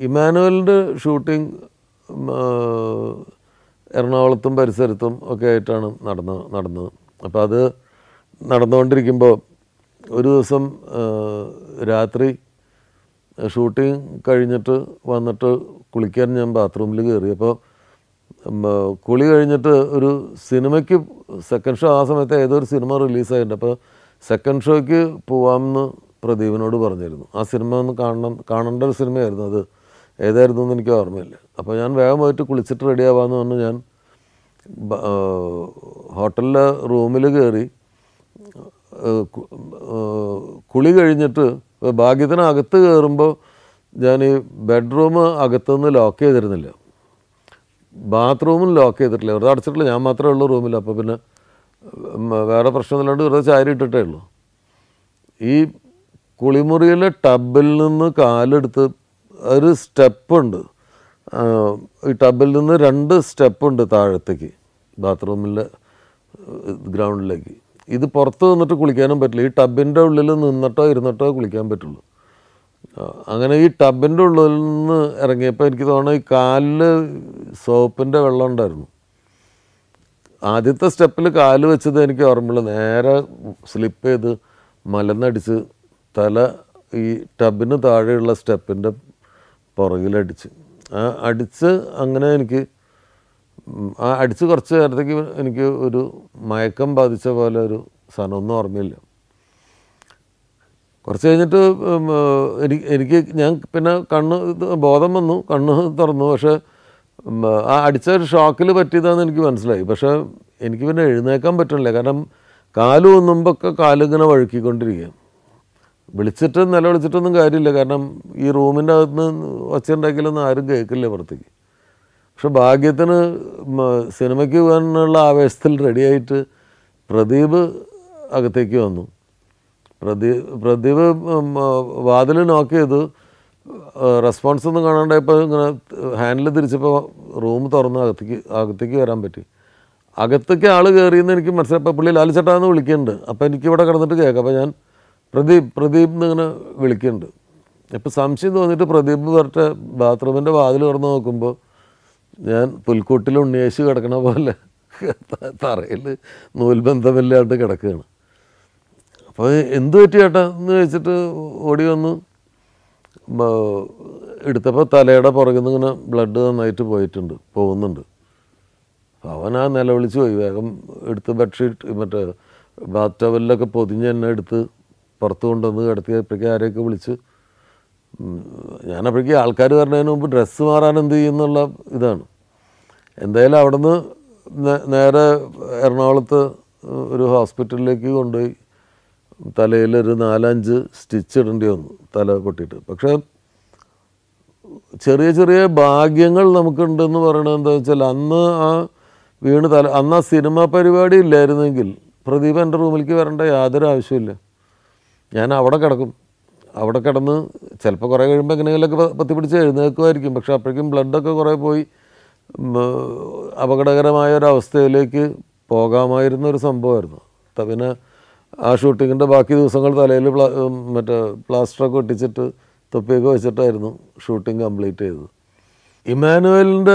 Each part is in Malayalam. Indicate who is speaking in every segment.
Speaker 1: ഇമാനുവലിൻ്റെ ഷൂട്ടിംഗ് എറണാകുളത്തും പരിസരത്തും ഒക്കെ ആയിട്ടാണ് നടന്ന നടന്നത് അപ്പോൾ അത് നടന്നുകൊണ്ടിരിക്കുമ്പോൾ ഒരു ദിവസം ആ, രാത്രി ഷൂട്ടിംഗ് കഴിഞ്ഞിട്ട് വന്നിട്ട് കുളിക്കാൻ ഞാൻ ബാത്റൂമിൽ കയറി അപ്പോൾ ഉം, കുളി കഴിഞ്ഞിട്ട് ഒരു സിനിമയ്ക്ക് സെക്കൻഡ് ഷോ ആ സമയത്ത് ഏതോ ഒരു സിനിമ റിലീസായിട്ടുണ്ട് അപ്പോൾ സെക്കൻഡ് ഷോയ്ക്ക് പോവാമെന്ന് പ്രദീപിനോട് പറഞ്ഞിരുന്നു ആ സിനിമ ഒന്ന് കാണണം കാണേണ്ട ഒരു സിനിമയായിരുന്നു അത് ഏതായിരുന്നു എന്ന് എനിക്ക് ഓർമ്മയില്ല അപ്പോൾ ഞാൻ വേഗം പോയിട്ട് കുളിച്ചിട്ട് റെഡി ആവാമെന്ന് പറഞ്ഞ് ഞാൻ ബ- ആ, ഹോട്ടലിലെ റൂമിൽ കയറി ഏഹ് കു- ഏഹ് കുളി കഴിഞ്ഞിട്ട് ഭാഗ്യത്തിന് അകത്ത് കയറുമ്പോൾ ഞാൻ ഈ ബെഡ്റൂം അകത്തുനിന്ന് ലോക്ക് ചെയ്തിരുന്നില്ല ബാത്റൂമിൽ ലോക്ക് ചെയ്തിട്ടില്ല വെറുതെ അടച്ചിട്ടില്ല ഞാൻ മാത്രമേ ഉള്ളൂ റൂമിൽ അപ്പോൾ പിന്നെ ഉം, വേറെ പ്രശ്നമില്ലാണ്ട് വെറുതെ ചാരി ഇട്ടിട്ടേ ഉള്ളൂ ഈ കുളിമുറിയിലെ ടബിൽ നിന്ന് കാലെടുത്ത് ഒരു സ്റ്റെപ്പുണ്ട് ഈ ടബിൽ നിന്ന് രണ്ട് സ്റ്റെപ്പുണ്ട് താഴത്തേക്ക് ബാത്റൂമിലെ ഗ്രൗണ്ടിലേക്ക് ഇത് പുറത്ത് നിന്നിട്ട് കുളിക്കാനും പറ്റില്ല ഈ ടബിൻ്റെ ഉള്ളിൽ നിന്നിട്ടോ ഇരുന്നിട്ടോ കുളിക്കാൻ പറ്റുള്ളൂ ആ, അങ്ങനെ ഈ ടബിൻ്റെ ഉള്ളിൽ നിന്ന് ഇറങ്ങിയപ്പോൾ എനിക്ക് തോന്നുന്നു ഈ കാലിൽ സോപ്പിൻ്റെ വെള്ളം ഉണ്ടായിരുന്നു ആദ്യത്തെ സ്റ്റെപ്പിൽ കാല് വെച്ചത് എനിക്ക് ഓർമ്മയുള്ളൂ നേരെ സ്ലിപ്പ് ചെയ്ത് മലന്നടിച്ച് തല ഈ ടബിന് താഴെയുള്ള സ്റ്റെപ്പിൻ്റെ പുറകിലടിച്ച് ആ അടിച്ച് അങ്ങനെ എനിക്ക് ഉം, ആ അടിച്ച് കുറച്ച് നേരത്തേക്ക് എനിക്ക് ഒരു മയക്കം ബാധിച്ച പോലെ ഒരു സാധനമൊന്നും ഓർമ്മയില്ല കുറച്ച് കഴിഞ്ഞിട്ട് ഉം, ഏഹ്, എനിക്ക് എനിക്ക് ഞാൻ പിന്നെ കണ്ണ് ഇത് ബോധം വന്നു കണ്ണ് തുറന്നു പക്ഷേ ഉം, ആ അടിച്ച ഒരു ഷോക്കിൽ പറ്റിയതാണെന്ന് എനിക്ക് മനസ്സിലായി പക്ഷേ എനിക്ക് പിന്നെ എഴുന്നേക്കാൻ പറ്റണില്ല കാരണം കാല് ഒന്നുമ്പൊക്കെ കാലിങ്ങനെ വഴുക്കിക്കൊണ്ടിരിക്കുക വിളിച്ചിട്ട് നിലവിളിച്ചിട്ടൊന്നും കാര്യമില്ല കാരണം ഈ റൂമിൻ്റെ അകത്ത് നിന്ന് ഒച്ച ഉണ്ടാക്കിയാലൊന്നും ആരും കേൾക്കില്ല പുറത്തേക്ക് പക്ഷെ ഭാഗ്യത്തിന് മ, സിനിമയ്ക്ക് പോകാനുള്ള ആവേശത്തിൽ റെഡിയായിട്ട് പ്രദീപ് അകത്തേക്ക് വന്നു പ്രദീപ് പ്രദീപ് വാതിൽ നോക്ക് ചെയ്തു റെസ്പോൺസ് ഒന്നും കാണാണ്ടായപ്പോൾ ഇങ്ങനെ ഹാൻഡിൽ തിരിച്ചപ്പോൾ റൂം തുറന്ന് അകത്തേക്ക് അകത്തേക്ക് വരാൻ പറ്റി അകത്തേക്ക് ആൾ കയറിയെന്ന് എനിക്ക് മനസ്സിലായപ്പോൾ പുള്ളി ലാലിച്ചട്ടാന്ന് വിളിക്കുന്നുണ്ട് അപ്പോൾ എനിക്ക് ഇവിടെ കിടന്നിട്ട് കേൾക്കാം അപ്പോൾ ഞാൻ പ്രദീപ് പ്രദീപ് എന്നിങ്ങനെ വിളിക്കുന്നുണ്ട് ഇപ്പോൾ സംശയം തോന്നിയിട്ട് പ്രദീപ് പറഞ്ഞ ബാത്റൂമിൻ്റെ വാതിൽ തുറന്ന് നോക്കുമ്പോൾ ഞാൻ പുൽക്കൂട്ടിൽ ഉണ്ണിയേശു കിടക്കണ പോലെ തറയിൽ നൂൽബന്ധമില്ലാണ്ട് കിടക്കുകയാണ് അപ്പോൾ എന്ത് പറ്റി ചേട്ടാ എന്ന് ചോദിച്ചിട്ട് ഓടി വന്നു ബ- എടുത്തപ്പോൾ തലയുടെ പുറകിൽ നിന്ന് ഇങ്ങനെ ബ്ലഡ് നന്നായിട്ട് പോയിട്ടുണ്ട് പോകുന്നുണ്ട് അവൻ ആ നിലവിളിച്ച് പോയി വേഗം എടുത്ത് ബെഡ്ഷീറ്റ് മറ്റേ ബാത്ത് ടവലിലൊക്കെ പൊതിഞ്ഞ് എന്നെ എടുത്ത് പുറത്ത് കൊണ്ടുവന്ന് കിടത്തിയപ്പോഴേക്കും ആരെയൊക്കെ വിളിച്ച് ഉം, ഞാനപ്പോഴേക്കും ആൾക്കാർ പറഞ്ഞതിന് മുമ്പ് ഡ്രസ്സ് മാറാൻ എന്ത് ചെയ്യുന്നുള്ള ഇതാണ് എന്തായാലും അവിടുന്ന് നേ- നേരെ എറണാകുളത്ത് ഒരു ഹോസ്പിറ്റലിലേക്ക് കൊണ്ടുപോയി തലയിൽ ഒരു നാലഞ്ച് സ്റ്റിച്ച് ഇടേണ്ടി വന്നു തല പൊട്ടിയിട്ട് പക്ഷേ ചെറിയ ചെറിയ ഭാഗ്യങ്ങൾ നമുക്കുണ്ടെന്ന് പറയണത് എന്താ വെച്ചാൽ അന്ന് ആ വീണ് തല അന്ന് ആ സിനിമ പരിപാടി ഇല്ലായിരുന്നെങ്കിൽ പ്രദീപ് എൻ്റെ റൂമിലേക്ക് വരേണ്ട യാതൊരു ആവശ്യമില്ല ഞാൻ അവിടെ കിടക്കും അവിടെ കിടന്ന് ചിലപ്പോൾ കുറേ കഴിയുമ്പോൾ എങ്ങനെയെങ്കിലുമൊക്കെ പ- പത്തി പിടിച്ച് എഴുന്നേൽക്കുമായിരിക്കും പക്ഷെ അപ്പോഴേക്കും ബ്ലഡൊക്കെ കുറേ പോയി ഉം, അപകടകരമായ ഒരവസ്ഥയിലേക്ക് പോകാമായിരുന്ന ഒരു സംഭവമായിരുന്നു ത- പിന്നെ ആ ഷൂട്ടിങ്ങിൻ്റെ ബാക്കി ദിവസങ്ങൾ തലയിൽ പ്ലാ ഉം, മറ്റേ പ്ലാസ്റ്ററൊക്കെ ഒട്ടിച്ചിട്ട് തൊപ്പിയൊക്കെ വെച്ചിട്ടായിരുന്നു ഷൂട്ടിംഗ് കംപ്ലീറ്റ് ചെയ്തത് ഇമാനുവലിൻ്റെ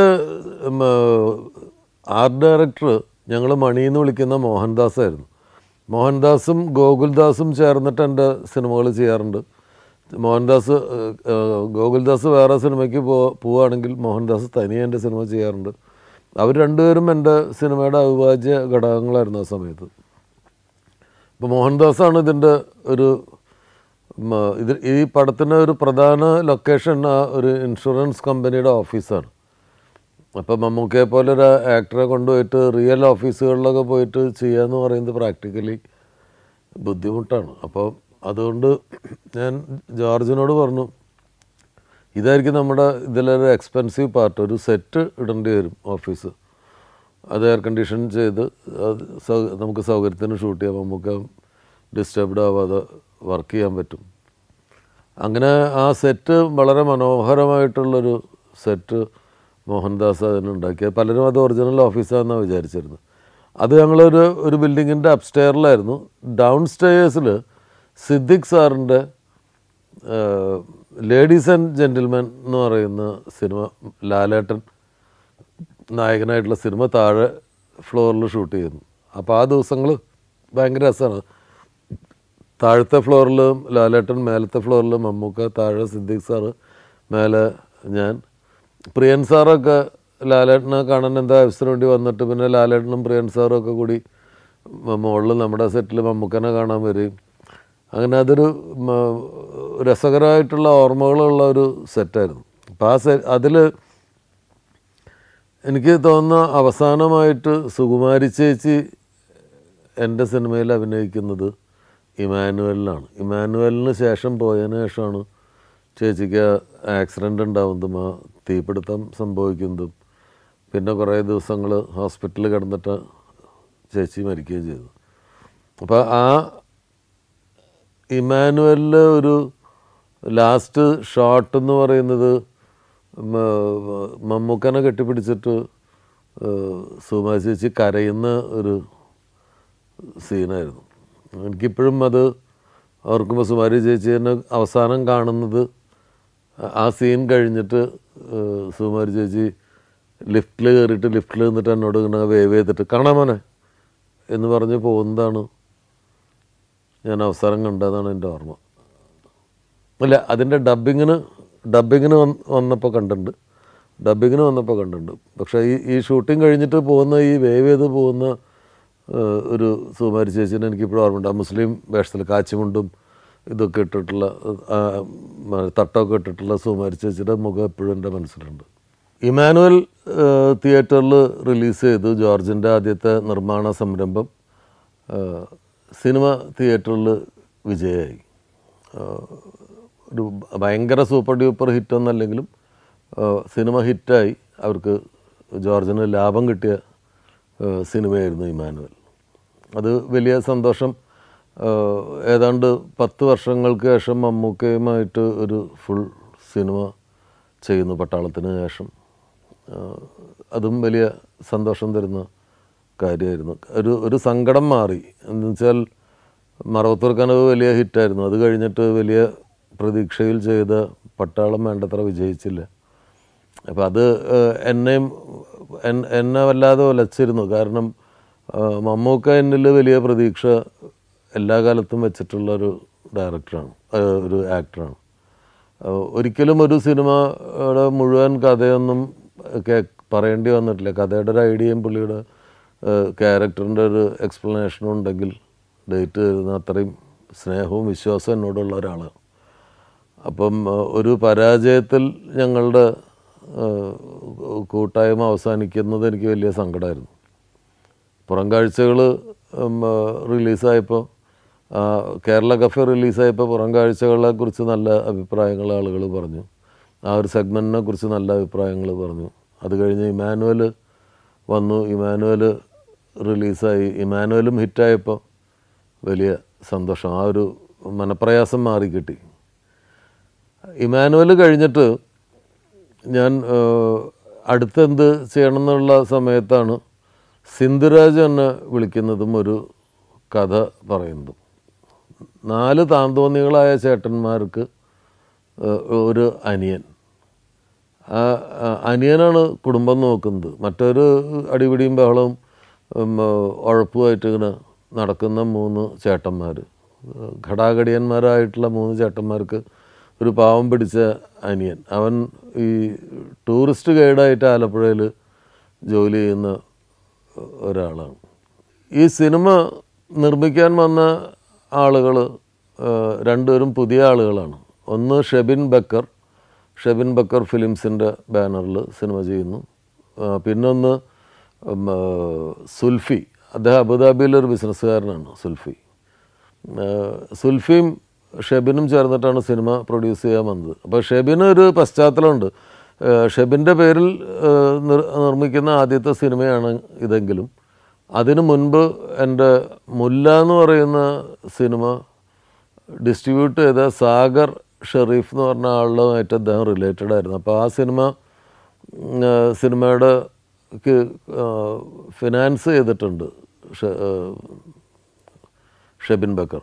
Speaker 1: ആർട്ട് ഡയറക്ടർ ഞങ്ങൾ മണിയെന്ന് വിളിക്കുന്ന മോഹൻദാസ് ആയിരുന്നു മോഹൻദാസും ഗോകുൽദാസും ചേർന്നിട്ട് എൻ്റെ സിനിമകൾ ചെയ്യാറുണ്ട് മോഹൻദാസ് ഏഹ്, ഏഹ്, ഗോകുൽദാസ് വേറെ സിനിമയ്ക്ക് പോ പോവുകയാണെങ്കിൽ മോഹൻദാസ് തനിയെ എൻ്റെ സിനിമ ചെയ്യാറുണ്ട് അവർ രണ്ടുപേരും എൻ്റെ സിനിമയുടെ അവിഭാജ്യ ഘടകങ്ങളായിരുന്നു ആ സമയത്ത് ഇപ്പോൾ മോഹൻദാസാണ് ഇതിൻ്റെ ഒരു ഉം, ഇത് ഈ പടത്തിൻ്റെ ഒരു പ്രധാന ലൊക്കേഷൻ ആ ഒരു ഇൻഷുറൻസ് കമ്പനിയുടെ ഓഫീസാണ് അപ്പം മമ്മൂക്കയെ പോലെ ഒരു ആക്ടറെ കൊണ്ടുപോയിട്ട് റിയൽ ഓഫീസുകളിലൊക്കെ പോയിട്ട് ചെയ്യാന്ന് പറയുന്നത് പ്രാക്ടിക്കലി ബുദ്ധിമുട്ടാണ് അപ്പോൾ അതുകൊണ്ട് ഞാൻ ജോർജിനോട് പറഞ്ഞു ഇതായിരിക്കും നമ്മുടെ ഇതിലൊരു എക്സ്പെൻസീവ് പാർട്ട് ഒരു സെറ്റ് ഇടേണ്ടി വരും ഓഫീസ് അത് എയർ കണ്ടീഷൻ ചെയ്ത് അത് സൗ- നമുക്ക് സൗകര്യത്തിന് ഷൂട്ട് ചെയ്യാം നമുക്ക് ഡിസ്റ്റർബ്ഡ് ആവാതെ വർക്ക് ചെയ്യാൻ പറ്റും അങ്ങനെ ആ സെറ്റ് വളരെ മനോഹരമായിട്ടുള്ളൊരു സെറ്റ് മോഹൻദാസ് അതിനുണ്ടാക്കിയത് പലരും അത് ഒറിജിനൽ ഓഫീസാണെന്നാണ് വിചാരിച്ചിരുന്നത് അത് ഞങ്ങളൊരു ഒരു ബിൽഡിങ്ങിൻ്റെ അപ്സ്റ്റെയറിലായിരുന്നു ഡൗൺ സ്റ്റേയേഴ്സിൽ സിദ്ദിഖ് സാറിൻ്റെ ലേഡീസ് ആൻഡ് ജെൻറ്റിൽമാൻ എന്ന് പറയുന്ന സിനിമ ലാലേട്ടൻ നായകനായിട്ടുള്ള സിനിമ താഴെ ഫ്ലോറിൽ ഷൂട്ട് ചെയ്യുന്നു അപ്പോൾ ആ ദിവസങ്ങൾ ഭയങ്കര രസമാണ് താഴത്തെ ഫ്ലോറിൽ ലാലേട്ടൻ മേലത്തെ ഫ്ലോറിൽ മമ്മൂക്ക താഴെ സിദ്ദിഖ് സാറ് മേലെ ഞാൻ പ്രിയൻ സാറൊക്കെ ലാലേട്ടനെ കാണാൻ എന്താ ആവശ്യത്തിന് വേണ്ടി വന്നിട്ട് പിന്നെ ലാലേട്ടനും പ്രിയൻ സാറും ഒക്കെ കൂടി മുകളിൽ നമ്മുടെ സെറ്റിൽ മമ്മൂക്കനെ കാണാൻ വരികയും അങ്ങനെ അതൊരു മ, രസകരമായിട്ടുള്ള ഓർമ്മകളുള്ള ഒരു സെറ്റായിരുന്നു അപ്പോൾ ആ സെ അതിൽ എനിക്ക് തോന്നുന്ന അവസാനമായിട്ട് സുകുമാരി ചേച്ചി എൻ്റെ സിനിമയിൽ അഭിനയിക്കുന്നത് ഇമാനുവലിലാണ് ഇമാനുവലിന് ശേഷം പോയതിന് ശേഷമാണ് ചേച്ചിക്ക് ആക്സിഡൻ്റ് ഉണ്ടാവുന്നതും ആ തീപിടുത്തം സംഭവിക്കുന്നതും പിന്നെ കുറേ ദിവസങ്ങൾ ഹോസ്പിറ്റലിൽ കിടന്നിട്ട് ചേച്ചി മരിക്കുകയും ചെയ്തു അപ്പോൾ ആ ഇമാനുവലിൽ ഒരു ലാസ്റ്റ് ഷോട്ട് എന്ന് പറയുന്നത് മ- മമ്മൂക്കനെ കെട്ടിപ്പിടിച്ചിട്ട് സുമാ ചേച്ചി കരയുന്ന ഒരു സീനായിരുന്നു എനിക്കിപ്പോഴും അത് ഓർക്കുമ്പോൾ സുമാരി ചേച്ചി തന്നെ അവസാനം കാണുന്നത് ആ സീൻ കഴിഞ്ഞിട്ട് ഏഹ്, സുമാരി ചേച്ചി ലിഫ്റ്റിൽ കയറിയിട്ട് ലിഫ്റ്റിൽ നിന്നിട്ട് എന്നോട് ഇങ്ങനെ വേവ് ചെയ്തിട്ട് കാണാൻ മോനെ എന്ന് പറഞ്ഞ് പോകുന്നതാണ് ഞാൻ അവസാനം കണ്ടതാണ് എൻ്റെ ഓർമ്മ അല്ല അതിൻ്റെ ഡബിങ്ങിന് ഡബിങ്ങിന് വന്നപ്പോൾ കണ്ടിട്ടുണ്ട് ഡബിങ്ങിന് വന്നപ്പോൾ കണ്ടിട്ടുണ്ട് പക്ഷേ ഈ ഈ ഷൂട്ടിംഗ് കഴിഞ്ഞിട്ട് പോകുന്ന ഈ വേവ് ചെയ്ത് പോകുന്ന ഏഹ്, ഒരു സുമാരി ചേച്ചീനെ എനിക്കിപ്പോഴും ഓർമ്മയുണ്ട് ആ മുസ്ലിം വേഷത്തിൽ കാച്ചിമുണ്ടും ഇതൊക്കെ ഇട്ടിട്ടുള്ള ആ, മ- തട്ടമൊക്കെ ഇട്ടിട്ടുള്ള സുമാരി ചേച്ചിയുടെ മുഖം എപ്പോഴും എൻ്റെ മനസ്സിലുണ്ട് ഇമാനുവൽ തിയേറ്ററിൽ റിലീസ് ചെയ്തു ജോർജിൻ്റെ ആദ്യത്തെ നിർമ്മാണ സംരംഭം ഏഹ്, സിനിമ തിയേറ്ററിൽ വിജയമായി ഏഹ്, ഒരു ഭയങ്കര സൂപ്പർ ഡ്യൂപ്പർ ഹിറ്റൊന്നല്ലെങ്കിലും ഏഹ്, സിനിമ ഹിറ്റായി അവർക്ക് ജോർജിന് ലാഭം കിട്ടിയ ഏഹ്, സിനിമയായിരുന്നു ഇമാനുവൽ അത് വലിയ സന്തോഷം ഏഹ്, ഏതാണ്ട് പത്ത് വർഷങ്ങൾക്ക് ശേഷം മമ്മൂക്കയുമായിട്ട് ഒരു ഫുൾ സിനിമ ചെയ്യുന്നു പട്ടാളത്തിന് ശേഷം ഏഹ്, അതും വലിയ സന്തോഷം തരുന്ന കാര്യമായിരുന്നു ഒരു ഒരു സങ്കടം മാറി എന്ന് വെച്ചാൽ മറവത്തൂർ കനവ് വലിയ ഹിറ്റായിരുന്നു അത് കഴിഞ്ഞിട്ട് വലിയ പ്രതീക്ഷയിൽ ചെയ്ത പട്ടാളം വേണ്ടത്ര വിജയിച്ചില്ല അപ്പം അത് ഏഹ്, എന്നെയും എൻ- എന്നെ വല്ലാതെ ഉലച്ചിരുന്നു കാരണം ഏഹ്, മമ്മൂക്ക എന്നിൽ വലിയ പ്രതീക്ഷ എല്ലാ കാലത്തും വെച്ചിട്ടുള്ള ഒരു ഡയറക്ടറാണ് ഏഹ്, ഒരു ആക്ടറാണ് ഏഹ്, ഒരിക്കലും ഒരു സിനിമയുടെ മുഴുവൻ കഥയൊന്നും കേ പറയേണ്ടി വന്നിട്ടില്ല കഥയുടെ ഒരു ഐഡിയയും പുള്ളിയുടെ ക്യാരക്ടറിൻ്റെ ഒരു എക്സ്പ്ലനേഷനും ഉണ്ടെങ്കിൽ ഡേറ്റ് തരുന്ന അത്രയും സ്നേഹവും വിശ്വാസവും എന്നോടുള്ള ഒരാളാണ് അപ്പം ഏഹ്, ഒരു പരാജയത്തിൽ ഞങ്ങളുടെ ഏഹ്, കൂട്ടായ്മ അവസാനിക്കുന്നത് എനിക്ക് വലിയ സങ്കടമായിരുന്നു പുറം കാഴ്ചകൾ റിലീസായപ്പോൾ കേരള കഫേ റിലീസായപ്പോൾ പുറം കാഴ്ചകളെ കുറിച്ച് നല്ല അഭിപ്രായങ്ങൾ ആളുകൾ പറഞ്ഞു ആ ഒരു സെഗ്മെൻറ്റിനെ കുറിച്ച് നല്ല അഭിപ്രായങ്ങൾ പറഞ്ഞു അത് കഴിഞ്ഞ് ഇമാനുവൽ വന്നു ഇമാനുവൽ റിലീസായി ഇമാനുവലും ഹിറ്റായപ്പോൾ വലിയ സന്തോഷം ആ ഒരു മനപ്രയാസം മാറി കിട്ടി ഇമാനുവൽ കഴിഞ്ഞിട്ട് ഞാൻ ഏഹ്, അടുത്തെന്ത് ചെയ്യണം എന്നുള്ള സമയത്താണ് സിന്ധുരാജ് എന്നെ വിളിക്കുന്നതും ഒരു കഥ പറയുന്നതും നാല് താന്തോന്നികളായ ചേട്ടന്മാർക്ക് ഏഹ്, ഒരു അനിയൻ ആ ആ അനിയനാണ് കുടുംബം നോക്കുന്നത് മറ്റൊരു അടിപിടിയും ബഹളവും ഉം, ഉഴപ്പുമായിട്ട് ഇങ്ങനെ നടക്കുന്ന മൂന്ന് ചേട്ടന്മാർ ഘടാഘടിയന്മാരായിട്ടുള്ള മൂന്ന് ചേട്ടന്മാർക്ക് ഒരു പാവം പിടിച്ച അനിയൻ അവൻ ഈ ടൂറിസ്റ്റ് ഗൈഡായിട്ട് ആലപ്പുഴയിൽ ജോലി ചെയ്യുന്ന ഒരാളാണ് ഈ സിനിമ നിർമ്മിക്കാൻ വന്ന ആളുകൾ രണ്ടുപേരും പുതിയ ആളുകളാണ് ഒന്ന് ഷെബിൻ ബക്കർ ഷെബിൻ ബക്കർ ഫിലിംസിൻ്റെ ബാനറിൽ സിനിമ ചെയ്യുന്നു ആ, പിന്നൊന്ന് ഉം, ആ, സുൽഫി അദ്ദേഹം അബുദാബിയിലൊരു ബിസിനസ്സുകാരനാണ് സുൽഫി ആ, സുൽഫിയും ഷെബിനും ചേർന്നിട്ടാണ് സിനിമ പ്രൊഡ്യൂസ് ചെയ്യാൻ വന്നത് അപ്പോൾ ഷെബിന് ഒരു പശ്ചാത്തലമുണ്ട് ആ, ഷെബിൻ്റെ പേരിൽ ആ, നിർ- നിർമ്മിക്കുന്ന ആദ്യത്തെ സിനിമയാണ് ഇതെങ്കിലും അതിനു മുൻപ് എൻ്റെ മുല്ല എന്ന് പറയുന്ന സിനിമ ഡിസ്ട്രിബ്യൂട്ട് ചെയ്ത സാഗർ ഷെറീഫ് എന്ന് പറഞ്ഞ ആളുമായിട്ട് അദ്ദേഹം റിലേറ്റഡ് ആയിരുന്നു അപ്പോൾ ആ സിനിമ ഉം, ആ, സിനിമയുടെ ക്ക്, ആ, ഫിനാൻസ് ചെയ്തിട്ടുണ്ട് ഷെ- ആ, ഷെബിൻ ബക്കർ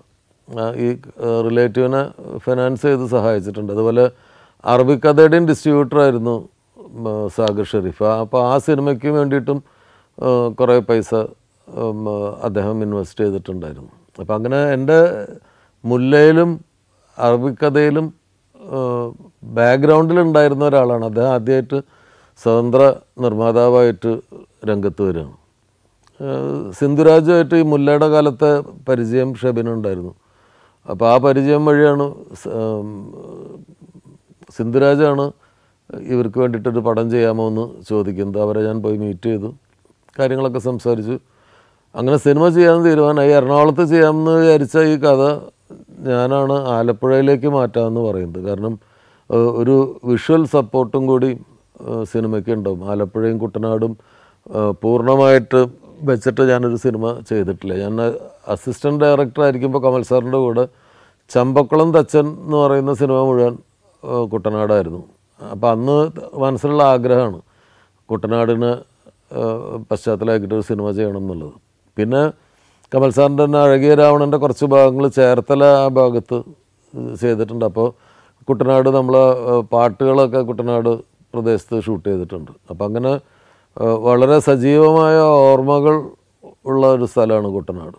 Speaker 1: ആ, ഈ റിലേറ്റീവിനെ ഫിനാൻസ് ചെയ്ത് സഹായിച്ചിട്ടുണ്ട് അതുപോലെ അറബിക്കഥയുടെയും ഡിസ്ട്രിബ്യൂട്ടറായിരുന്നു ഉം, സാഗർ ഷെരീഫ് അപ്പോൾ ആ സിനിമയ്ക്ക് വേണ്ടിയിട്ടും ആ, കുറേ പൈസ ഉം, അദ്ദേഹം ഇൻവെസ്റ്റ് ചെയ്തിട്ടുണ്ടായിരുന്നു അപ്പം അങ്ങനെ എൻ്റെ മുല്ലയിലും അറബിക്കഥയിലും ബാക്ക്ഗ്രൗണ്ടിൽ ഉണ്ടായിരുന്ന ഒരാളാണ് അദ്ദേഹം ആദ്യമായിട്ട് സ്വതന്ത്ര നിർമ്മാതാവായിട്ട് രംഗത്ത് വരികയാണ് ഏഹ് സിന്ധുരാജുമായിട്ട് ഈ മുല്ലയുടെ കാലത്തെ പരിചയം ഷെബിനുണ്ടായിരുന്നു അപ്പോൾ ആ പരിചയം വഴിയാണ് സ- ഉം, സിന്ധുരാജാണ് ഇവർക്ക് വേണ്ടിയിട്ടൊരു പടം ചെയ്യാമോ എന്ന് ചോദിക്കുന്നത് അവരെ ഞാൻ പോയി മീറ്റ് ചെയ്തു കാര്യങ്ങളൊക്കെ സംസാരിച്ചു അങ്ങനെ സിനിമ ചെയ്യാമെന്ന് തീരുമാനമായി എറണാകുളത്ത് ചെയ്യാമെന്ന് വിചാരിച്ച ഈ കഥ ഞാനാണ് ആലപ്പുഴയിലേക്ക് മാറ്റാമെന്ന് പറയുന്നത് കാരണം ഏഹ്, ഒരു വിഷ്വൽ സപ്പോർട്ടും കൂടി ഏഹ്, സിനിമയ്ക്ക് ഉണ്ടാവും ആലപ്പുഴയും കുട്ടനാടും ഏഹ്, പൂർണ്ണമായിട്ട് വെച്ചിട്ട് ഞാനൊരു സിനിമ ചെയ്തിട്ടില്ല ഞാൻ അസിസ്റ്റൻറ്റ് ഡയറക്ടർ ആയിരിക്കുമ്പോൾ കമൽ സാറിൻ്റെ കൂടെ ചമ്പക്കുളം തച്ചൻ എന്ന് പറയുന്ന സിനിമ മുഴുവൻ ഏഹ്, കുട്ടനാടായിരുന്നു അപ്പോൾ അന്ന് മനസ്സിലുള്ള ആഗ്രഹമാണ് കുട്ടനാടിന് ഏഹ്, പശ്ചാത്തലമാക്കിയിട്ട് ഒരു സിനിമ ചെയ്യണം എന്നുള്ളത് പിന്നെ കമൽ സാറിൻ്റെ തന്നെ അഴകിയ രാവണൻ്റെ കുറച്ച് ഭാഗങ്ങൾ ചേർത്തല ആ ഭാഗത്ത് ചെയ്തിട്ടുണ്ട് അപ്പോൾ കുട്ടനാട് നമ്മൾ പാട്ടുകളൊക്കെ കുട്ടനാട് പ്രദേശത്ത് ഷൂട്ട് ചെയ്തിട്ടുണ്ട് അപ്പം അങ്ങനെ ഏഹ്, വളരെ സജീവമായ ഓർമ്മകൾ ഉള്ള ഒരു സ്ഥലമാണ് Kuttanad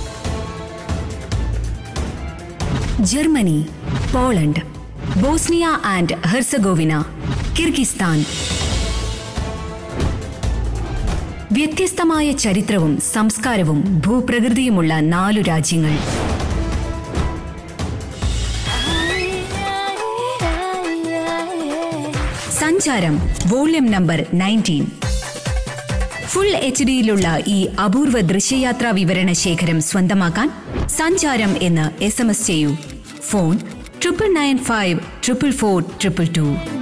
Speaker 2: Germany Poland Bosnia and Herzegovina Kyrgyzstan വ്യത്യസ്തമായ ചരിത്രവും സംസ്കാരവും ഭൂപ്രകൃതിയുമുള്ള നാലു രാജ്യങ്ങൾ Sancharam volume number nineteen full H ഡിയിലുള്ള ഈ അപൂർവ ദൃശ്യയാത്രാ വിവരണ ശേഖരം സ്വന്തമാക്കാൻ സഞ്ചാരം എന്ന് എസ് എം എസ് ചെയ്യൂ phone triple nine five triple four triple two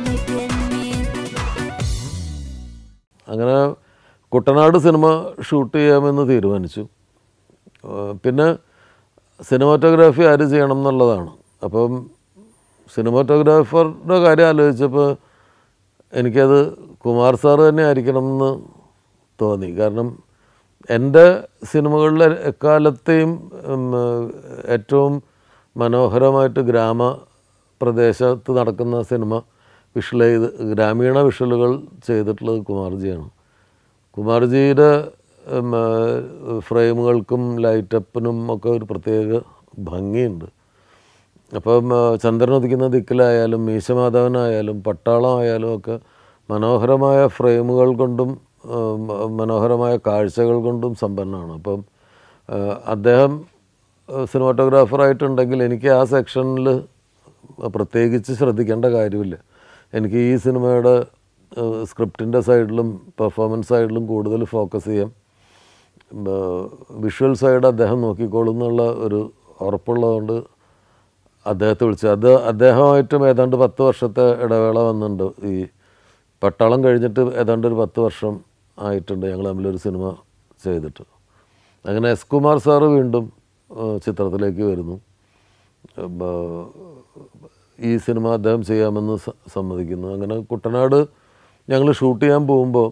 Speaker 1: അങ്ങനെ കുട്ടനാട് സിനിമ ഷൂട്ട് ചെയ്യാമെന്ന് തീരുമാനിച്ചു ഏഹ് പിന്നെ സിനിമാറ്റോഗ്രാഫി ആര് ചെയ്യണം എന്നുള്ളതാണ് അപ്പം സിനിമാറ്റോഗ്രാഫറുടെ കാര്യം ആലോചിച്ചപ്പോൾ എനിക്കത് കുമാർ സാറ് തന്നെ ആയിരിക്കണം എന്ന് തോന്നി കാരണം എൻ്റെ സിനിമകളിലെ എക്കാലത്തെയും ഉം, ഏറ്റവും മനോഹരമായിട്ട് ഗ്രാമ പ്രദേശത്ത് നടക്കുന്ന സിനിമ വിഷ്വൽ ചെയ്ത് ഗ്രാമീണ വിഷ്വലുകൾ ചെയ്തിട്ടുള്ളത് കുമാർജിയാണ് കുമാർജിയുടെ ഉം, ഏഹ്, ഫ്രെയിമുകൾക്കും ലൈറ്റപ്പിനും ഒക്കെ ഒരു പ്രത്യേക ഭംഗിയുണ്ട് അപ്പം ആ, ചന്ദ്രൻ ഉദിക്കുന്ന ദിക്കിലായാലും മീശമാധവനായാലും പട്ടാളമായാലും ഒക്കെ മനോഹരമായ ഫ്രെയിമുകൾ കൊണ്ടും ആ, മ- മനോഹരമായ കാഴ്ചകൾ കൊണ്ടും സമ്പന്നമാണ് അപ്പം ആ, അദ്ദേഹം സിനിമാറ്റോഗ്രാഫറായിട്ടുണ്ടെങ്കിൽ എനിക്ക് ആ സെക്ഷനിൽ പ്രത്യേകിച്ച് ശ്രദ്ധിക്കേണ്ട കാര്യമില്ല എനിക്ക് ഈ സിനിമയുടെ സ്ക്രിപ്റ്റിൻ്റെ സൈഡിലും പെർഫോമൻസ് സൈഡിലും കൂടുതൽ ഫോക്കസ് ചെയ്യാം വിഷ്വൽ സൈഡ് അദ്ദേഹം നോക്കിക്കോളും എന്നുള്ള ഒരു ഉറപ്പുള്ളതുകൊണ്ട് അദ്ദേഹത്തെ വിളിച്ചു അത് അദ്ദേഹമായിട്ടും ഏതാണ്ട് പത്ത് വർഷത്തെ ഇടവേള വന്നിട്ടുണ്ട് ഈ പട്ടാളം കഴിഞ്ഞിട്ട് ഏതാണ്ട് ഒരു പത്ത് വർഷം ആയിട്ടുണ്ട് ഞങ്ങൾ തമ്മിലൊരു സിനിമ ചെയ്തിട്ട് അങ്ങനെ എസ് കുമാർ സാറ് വീണ്ടും ആ, ചിത്രത്തിലേക്ക് വരുന്നു ഉം, ആ, ഈ സിനിമ അദ്ദേഹം ചെയ്യാമെന്ന് സ- സമ്മതിക്കുന്നു അങ്ങനെ കുട്ടനാട് ഞങ്ങൾ ഷൂട്ട് ചെയ്യാൻ പോകുമ്പോൾ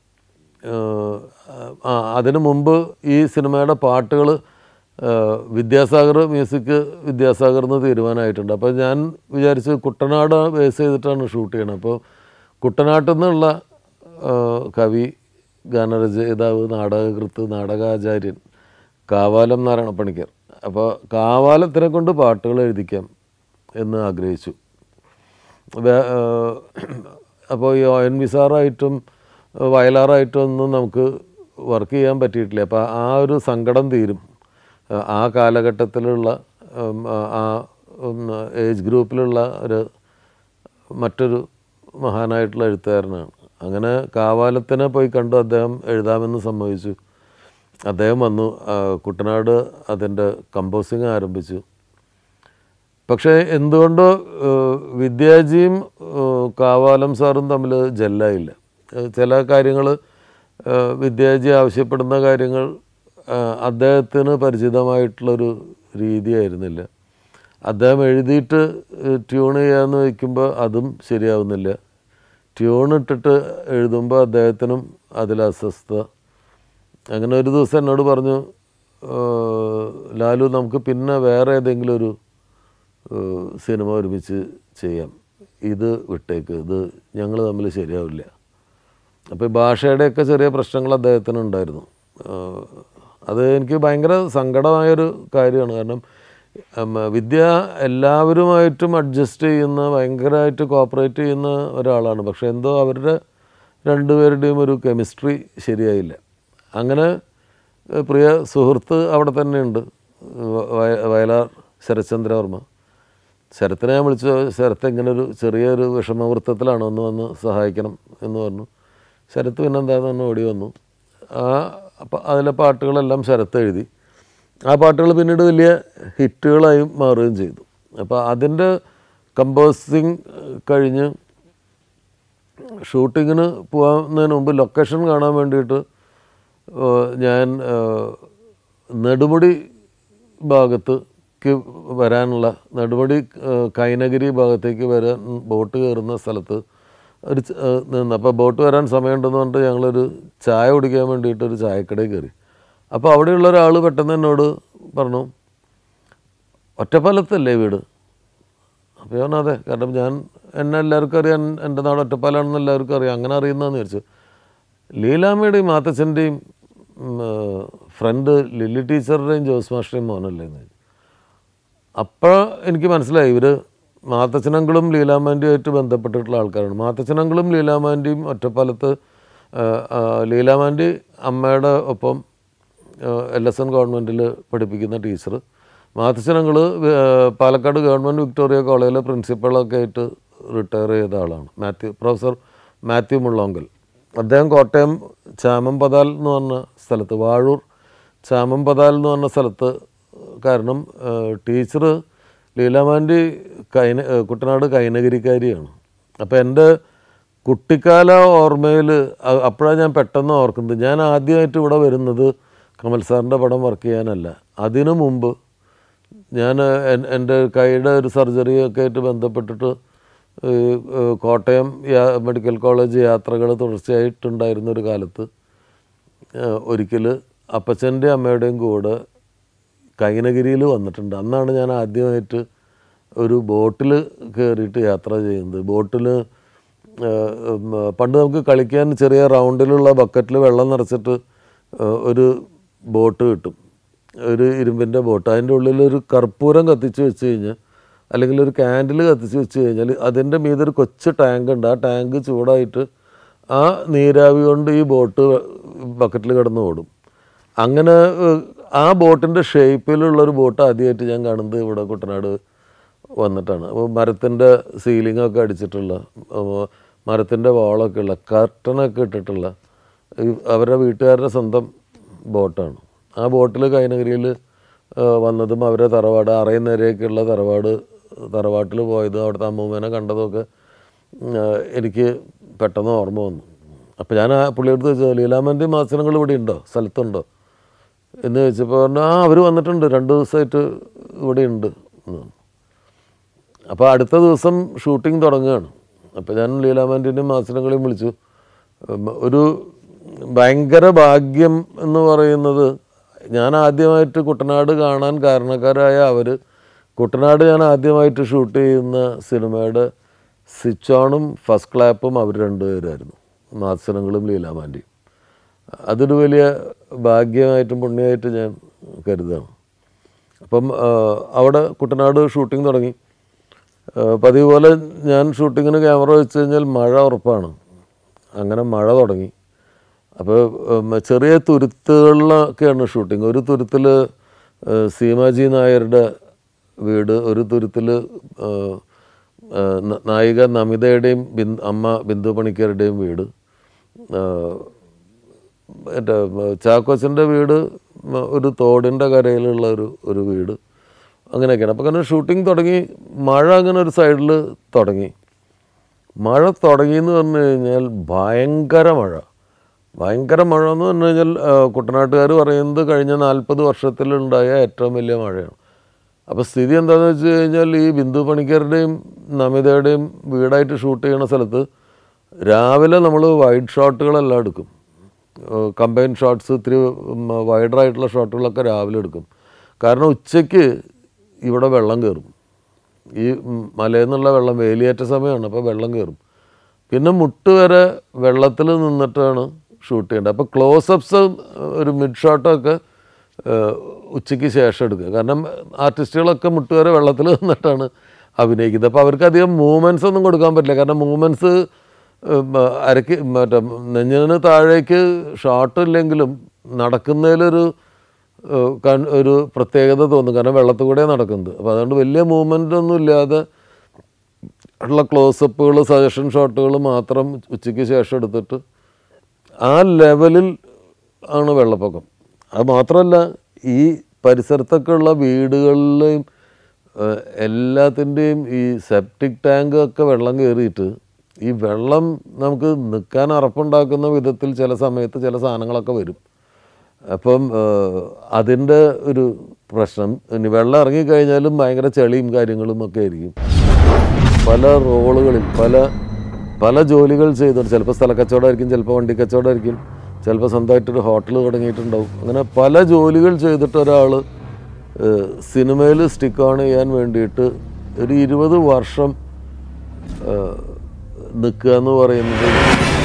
Speaker 1: ആ അതിനു മുമ്പ് ഈ സിനിമയുടെ പാട്ടുകൾ വിദ്യാസാഗർ മ്യൂസിക് വിദ്യാസാഗർ എന്ന് തീരുമാനമായിട്ടുണ്ട് അപ്പോൾ ഞാൻ വിചാരിച്ചു കുട്ടനാട് ബേസ് ചെയ്തിട്ടാണ് ഷൂട്ട് ചെയ്യണത് അപ്പോൾ കുട്ടനാട്ടിൽ നിന്നുള്ള ആ, കവി ഗാനരചയിതാവ് നാടകകൃത്ത് നാടകാചാര്യൻ കാവാലം നാരായണ പണിക്കർ അപ്പോൾ കാവാലത്തിനെ കൊണ്ട് പാട്ടുകൾ എഴുതിക്കാം എന്ന് ആഗ്രഹിച്ചു വേ- ഏഹ് അപ്പോൾ ഈ ഒ എൻ വി സാറായിട്ടും വയലാറായിട്ടും ഒന്നും നമുക്ക് വർക്ക് ചെയ്യാൻ പറ്റിയിട്ടില്ല അപ്പോൾ ആ ഒരു സങ്കടം തീരും ഏഹ് ആ കാലഘട്ടത്തിലുള്ള ഉം, ആ ഉം, ഏജ് ഗ്രൂപ്പിലുള്ള ഒരു മറ്റൊരു മഹാനായിട്ടുള്ള എഴുത്തുകാരനാണ് അങ്ങനെ കാവാലത്തിനെ പോയി കണ്ടു അദ്ദേഹം എഴുതാമെന്ന് സമ്മതിച്ചു അദ്ദേഹം വന്നു ആ, കുട്ടനാട് അതിൻ്റെ കമ്പോസിങ് ആരംഭിച്ചു പക്ഷേ എന്തുകൊണ്ടോ ഏഹ്, വിദ്യാജിയും ഏഹ്, കാവാലം സാറും തമ്മിൽ ജെല്ലായില്ല ഏഹ്, ചില കാര്യങ്ങൾ വിദ്യാജി ആവശ്യപ്പെടുന്ന കാര്യങ്ങൾ ഏഹ്, അദ്ദേഹത്തിന് പരിചിതമായിട്ടുള്ളൊരു രീതിയായിരുന്നില്ല അദ്ദേഹം എഴുതിയിട്ട് ട്യൂൺ ചെയ്യാമെന്ന് വയ്ക്കുമ്പോൾ അതും ശരിയാവുന്നില്ല ട്യൂൺ ഇട്ടിട്ട് എഴുതുമ്പോൾ അദ്ദേഹത്തിനും അതിൽ അസ്വസ്ഥത അങ്ങനെ ഒരു ദിവസം എന്നോട് പറഞ്ഞു ഏഹ്, ലാലു നമുക്ക് പിന്നെ വേറെ ഏതെങ്കിലും ഒരു ഏഹ്, സിനിമ ഒരുമിച്ച് ചെയ്യാം ഇത് വിട്ടേക്ക് ഇത് ഞങ്ങൾ തമ്മിൽ ശരിയാവില്ല അപ്പോൾ ഈ ഭാഷയുടെയൊക്കെ ചെറിയ പ്രശ്നങ്ങൾ അദ്ദേഹത്തിന് ഉണ്ടായിരുന്നു ഏഹ്, അത് എനിക്ക് ഭയങ്കര സങ്കടമായൊരു കാര്യമാണ് കാരണം ഉം, വിദ്യ എല്ലാവരുമായിട്ടും അഡ്ജസ്റ്റ് ചെയ്യുന്ന ഭയങ്കരമായിട്ട് കോപ്പറേറ്റ് ചെയ്യുന്ന ഒരാളാണ് പക്ഷേ എന്തോ അവരുടെ രണ്ടുപേരുടെയും ഒരു കെമിസ്ട്രി ശരിയായില്ല അങ്ങനെ ഏഹ്, പ്രിയ സുഹൃത്ത് അവിടെ തന്നെയുണ്ട് വ- വയ- വയലാർ ശരത്ചന്ദ്രവർമ്മ ശരത്തിനെ ഞാൻ വിളിച്ചു ശരത്ത് ഇങ്ങനെ ഒരു ചെറിയൊരു വിഷമവൃത്തത്തിലാണ് ഒന്ന് വന്ന് സഹായിക്കണം എന്ന് പറഞ്ഞു ശരത്ത് പിന്നെ എന്താന്ന് പറഞ്ഞു ഓടി വന്നു ആ അപ്പം അതിലെ പാട്ടുകളെല്ലാം ശരത്ത് എഴുതി ആ പാട്ടുകൾ പിന്നീട് വലിയ ഹിറ്റുകളായി മാറുകയും ചെയ്തു അപ്പോൾ അതിൻ്റെ കമ്പോസിങ് കഴിഞ്ഞ് ഷൂട്ടിങ്ങിന് പോകുന്നതിന് മുമ്പ് ലൊക്കേഷൻ കാണാൻ വേണ്ടിയിട്ട് ഏഹ്, ഞാൻ ഏഹ്, നെടുമുടി ഭാഗത്തേക്ക് വരാനുള്ള നെടുമുടി ഏഹ്, കൈനഗിരി ഭാഗത്തേക്ക് വരാൻ ബോട്ട് കയറുന്ന സ്ഥലത്ത് ഒരു ച- ഏഹ്, നിന്ന് അപ്പോൾ ബോട്ട് വരാൻ സമയമുണ്ടെന്ന് പറഞ്ഞിട്ട് ഞങ്ങളൊരു ചായ കുടിക്കാൻ വേണ്ടിയിട്ട് ഒരു ചായക്കടയിൽ കയറി അപ്പോൾ അവിടെയുള്ള ഒരാൾ പെട്ടെന്ന് എന്നോട് പറഞ്ഞു ഒറ്റപ്പാലത്തല്ലേ വീട് അപ്പോൾ ഞാൻ അതെ കാരണം ഞാൻ എന്നെ എല്ലാവർക്കും അറിയാം എൻ്റെ നാട് ഒറ്റപ്പാലാണെന്ന് എല്ലാവർക്കും അറിയാം അങ്ങനെ അറിയുന്നതെന്ന് വിചാരിച്ചു ലീലാമ്മയുടെയും മാത്തച്ഛൻ്റെയും ഫ്രണ്ട് ലില്ലി ടീച്ചറുടെയും ജോസ് മാസ്റ്ററുടെയും മോനല്ലേ എന്ന് ചോദിച്ചു. അപ്പോൾ എനിക്ക് മനസ്സിലായി ഇവർ മാത്തച്ഛനങ്കളും ലീലാമാൻ്റെയുമായിട്ട് ബന്ധപ്പെട്ടിട്ടുള്ള ആൾക്കാരാണ് മാത്തച്ഛനങ്കളും ലീലാമാൻ്റെയും ഒറ്റപ്പാലത്ത് ആ, ആ, ലീലാമാൻ്റി അമ്മയുടെ ഒപ്പം എൽ എസ് എൻ ഗവൺമെൻറ്റിൽ പഠിപ്പിക്കുന്ന ടീച്ചർ മാത്തച്ഛനങ്ങൾ പാലക്കാട് ഗവൺമെൻറ് വിക്ടോറിയ കോളേജിലെ പ്രിൻസിപ്പളൊക്കെ ആയിട്ട് റിട്ടയർ ചെയ്ത ആളാണ് മാത്യു പ്രൊഫസർ മാത്യു മുള്ളോങ്കൽ അദ്ദേഹം കോട്ടയം ചാമമ്പതാൽ എന്ന് പറഞ്ഞ സ്ഥലത്ത് വാഴൂർ ചാമമ്പതാൽ എന്ന് പറഞ്ഞ സ്ഥലത്ത് കാരണം ടീച്ചർ ലീലാമാൻ്റെ കൈന ഏഹ് കുട്ടനാട് കൈനഗിരിക്കാരിയാണ് അപ്പോൾ എൻ്റെ കുട്ടിക്കാല ഓർമ്മയിൽ അപ്പോഴാണ് ഞാൻ പെട്ടെന്ന് ഓർക്കുന്നത് ഞാൻ ആദ്യമായിട്ട് ഇവിടെ വരുന്നത് കമൽ സാറിൻ്റെ പടം വർക്ക് ചെയ്യാനല്ല അതിനു മുമ്പ് ഞാൻ എൻ- എൻ്റെ കൈയുടെ ഒരു സർജറി ഒക്കെ ആയിട്ട് ബന്ധപ്പെട്ടിട്ട് ഈ, ഏഹ്, കോട്ടയം യാ- മെഡിക്കൽ കോളേജ് യാത്രകൾ തുടർച്ചയായിട്ടുണ്ടായിരുന്ന ഒരു കാലത്ത് ഒരിക്കൽ അപ്പച്ചൻ്റെ അമ്മയുടെയും കൂടെ കൈനഗിരിയിൽ വന്നിട്ടുണ്ട് അന്നാണ് ഞാൻ ആദ്യമായിട്ട് ഒരു ബോട്ടിൽ കയറിയിട്ട് യാത്ര ചെയ്യുന്നത് ബോട്ടിൽ പണ്ട് നമുക്ക് കളിക്കാൻ ചെറിയ റൗണ്ടിലുള്ള ബക്കറ്റിൽ വെള്ളം നിറച്ചിട്ട് ഏഹ്, ഒരു ബോട്ട് കിട്ടും ഒരു ഇരുമ്പിൻ്റെ ബോട്ട് അതിൻ്റെ ഉള്ളിൽ ഒരു കർപ്പൂരം കത്തിച്ച് വെച്ച് കഴിഞ്ഞാൽ അല്ലെങ്കിൽ ഒരു ക്യാൻഡിൽ കത്തിച്ച് വെച്ച് കഴിഞ്ഞാൽ അതിൻ്റെ മീതെ ഒരു കൊച്ചു ടാങ്ക് ഉണ്ട് ആ ടാങ്ക് ചൂടായിട്ട് ആ നീരാവി കൊണ്ട് ഈ ബോട്ട് ബക്കറ്റിൽ കിടന്ന് ഓടും അങ്ങനെ ഏഹ്, ആ ബോട്ടിൻ്റെ ഷേപ്പിലുള്ളൊരു ബോട്ട് ആദ്യമായിട്ട് ഞാൻ കാണുന്നത് ഇവിടെ കുട്ടനാട് വന്നിട്ടാണ് അപ്പോൾ മരത്തിൻ്റെ സീലിംഗൊക്കെ അടിച്ചിട്ടുള്ള ഏഹ്, മരത്തിൻ്റെ വാളൊക്കെ ഉള്ള കർട്ടനൊക്കെ ഇട്ടിട്ടുള്ള ഈ അവരുടെ വീട്ടുകാരുടെ സ്വന്തം ബോട്ടാണ് ആ ബോട്ടിൽ കൈനഗരിയിൽ വന്നതും അവരെ തറവാട് അറയുന്നവരെയൊക്കെയുള്ള തറവാട് തറവാട്ടിൽ പോയതും അവിടുത്തെ അമ്മൂമ്മേനെ കണ്ടതൊക്കെ ഉം, ആ, എനിക്ക് പെട്ടെന്ന് ഓർമ്മ വന്നു അപ്പോൾ ഞാൻ ആ പുള്ളിയെടുത്ത് ചോദിച്ചു ലീലാമൻ്റെ മാസനങ്ങൾ ഇവിടെ ഉണ്ടോ സ്ഥലത്തുണ്ടോ എന്ന് ചോദിച്ചപ്പോൾ പറഞ്ഞു ആ അവർ വന്നിട്ടുണ്ട് രണ്ട് ദിവസമായിട്ട് ഇവിടെ ഉണ്ട് എന്ന് പറഞ്ഞു. അപ്പോൾ അടുത്ത ദിവസം ഷൂട്ടിംഗ് തുടങ്ങുകയാണ് അപ്പോൾ ഞാൻ ലീലാമാൻ്റെയും മാസനങ്ങളെയും വിളിച്ചു ഉം, ഒരു ഭയങ്കര ഭാഗ്യം എന്ന് പറയുന്നത് ഞാൻ ആദ്യമായിട്ട് കുട്ടനാട് കാണാൻ കാരണക്കാരായ അവർ കുട്ടനാട് ഞാൻ ആദ്യമായിട്ട് ഷൂട്ട് ചെയ്യുന്ന സിനിമയുടെ സ്വിച്ച് ഓണും ഫസ്റ്റ് ക്ലാപ്പും അവർ രണ്ടുപേരായിരുന്നു മാത്സനങ്ങളും ലീലാമാൻ്റെയും അതൊരു വലിയ ഭാഗ്യമായിട്ടും പുണ്യമായിട്ട് ഞാൻ കരുതാണ് അപ്പം ആ, അവിടെ കുട്ടനാട് ഷൂട്ടിംഗ് തുടങ്ങി ആ, പതിവ് പോലെ ഞാൻ ഷൂട്ടിങ്ങിന് ക്യാമറ വെച്ച് കഴിഞ്ഞാൽ മഴ ഉറപ്പാണ് അങ്ങനെ മഴ തുടങ്ങി അപ്പോൾ ഉം, ചെറിയ തുരുത്തുകളിലൊക്കെയാണ് ഷൂട്ടിങ് ഒരു തുരുത്തിൽ സീമാജി നായരുടെ വീട് ഒരു തുരുത്തിൽ നായിക നമിതയുടെയും ബിന്ദു അമ്മ ബിന്ദു പണിക്കരുടെയും വീട് ആ, എൻ്റെ ചാക്കോച്ചൻ്റെ വീട് മ, ഒരു തോടിൻ്റെ കരയിലുള്ള ഒരു ഒരു വീട് അങ്ങനെയൊക്കെയാണ് അപ്പോൾ അങ്ങനെ ഷൂട്ടിംഗ് തുടങ്ങി മഴ അങ്ങനെ ഒരു സൈഡിൽ തുടങ്ങി മഴ തുടങ്ങിയെന്ന് പറഞ്ഞു കഴിഞ്ഞാൽ ഭയങ്കര മഴ ഭയങ്കര മഴ എന്ന് പറഞ്ഞു കഴിഞ്ഞാൽ ആ, കുട്ടനാട്ടുകാർ പറയുന്നത് കഴിഞ്ഞ നാൽപ്പത് വർഷത്തിലുണ്ടായ ഏറ്റവും വലിയ മഴയാണ് അപ്പോൾ സ്ഥിതി എന്താണെന്ന് വെച്ച് കഴിഞ്ഞാൽ ഈ ബിന്ദു പണിക്കരുടെയും നമിതയുടെയും വീടായിട്ട് ഷൂട്ട് ചെയ്യുന്ന സ്ഥലത്ത് രാവിലെ നമ്മൾ വൈഡ് ഷോട്ടുകളെല്ലാം എടുക്കും കമ്പൈൻ ഷോട്ട്സ് ഇത്തിരി വൈഡറായിട്ടുള്ള ഷോട്ടുകളൊക്കെ രാവിലെ എടുക്കും കാരണം ഉച്ചയ്ക്ക് ഇവിടെ വെള്ളം കയറും ഈ ഉം, മലയിൽ നിന്നുള്ള വെള്ളം വേലിയേറ്റ സമയമാണ് അപ്പോൾ വെള്ളം കയറും പിന്നെ മുട്ട് വരെ വെള്ളത്തിൽ നിന്നിട്ടാണ് ഷൂട്ട് ചെയ്യേണ്ടത് അപ്പോൾ ക്ലോസപ്സ് ഒരു മിഡ് ഷോട്ടൊക്കെ ഉച്ചയ്ക്ക് ശേഷം എടുക്കുക കാരണം ആർട്ടിസ്റ്റുകളൊക്കെ മുട്ട് വരെ വെള്ളത്തിൽ നിന്നിട്ടാണ് അഭിനയിക്കുന്നത് അപ്പോൾ അവർക്ക് അധികം മൂവ്മെൻറ്റ്സ് ഒന്നും കൊടുക്കാൻ പറ്റില്ല കാരണം മൂവ്മെൻറ്റ്സ് അരക്ക് മറ്റേ നെഞ്ഞിന് താഴേക്ക് ഷോട്ട് ഇല്ലെങ്കിലും നടക്കുന്നതിലൊരു ഏഹ്, കൺ- ഒരു പ്രത്യേകത തോന്നും കാരണം വെള്ളത്തിൽ കൂടെ നടക്കുന്നത് അപ്പോൾ അതുകൊണ്ട് വലിയ മൂവ്മെൻ്റ് ഒന്നും ഇല്ലാതെ ഉള്ള ക്ലോസപ്പുകൾ സജഷൻ ഷോട്ടുകൾ മാത്രം ഉച്ചയ്ക്ക് ശേഷം എടുത്തിട്ട് ആ ലെവലിൽ ആണ് വെള്ളപ്പൊക്കം അത് മാത്രമല്ല ഈ പരിസരത്തൊക്കെ ഉള്ള വീടുകളിലെയും ഏഹ്, എല്ലാത്തിൻ്റെയും ഈ സെപ്റ്റിക് ടാങ്ക് ഒക്കെ വെള്ളം കയറിയിട്ട് ഈ വെള്ളം നമുക്ക് നിൽക്കാൻ അറപ്പുണ്ടാക്കുന്ന വിധത്തിൽ ചില സമയത്ത് ചില സാധനങ്ങളൊക്കെ വരും അപ്പം അതിൻ്റെ ഒരു പ്രശ്നം ഇനി വെള്ളം ഇറങ്ങിക്കഴിഞ്ഞാലും ഭയങ്കര ചെളിയും കാര്യങ്ങളും ഒക്കെ ആയിരിക്കും പല റോളുകളിൽ പല പല ജോലികൾ ചെയ്തിട്ട് ചിലപ്പോൾ സ്ഥലക്കച്ചവടമായിരിക്കും ചിലപ്പോൾ വണ്ടി കച്ചവടമായിരിക്കും ചിലപ്പോൾ സ്വന്തമായിട്ടൊരു ഹോട്ടൽ തുടങ്ങിയിട്ടുണ്ടാവും അങ്ങനെ പല ജോലികൾ ചെയ്തിട്ട് ഒരാൾ സിനിമയിൽ സ്റ്റിക്ക് ഓൺ ചെയ്യാൻ വേണ്ടിയിട്ട് ഒരു ഇരുപത് വർഷം നിൽക്കുക എന്ന് പറയുന്നത്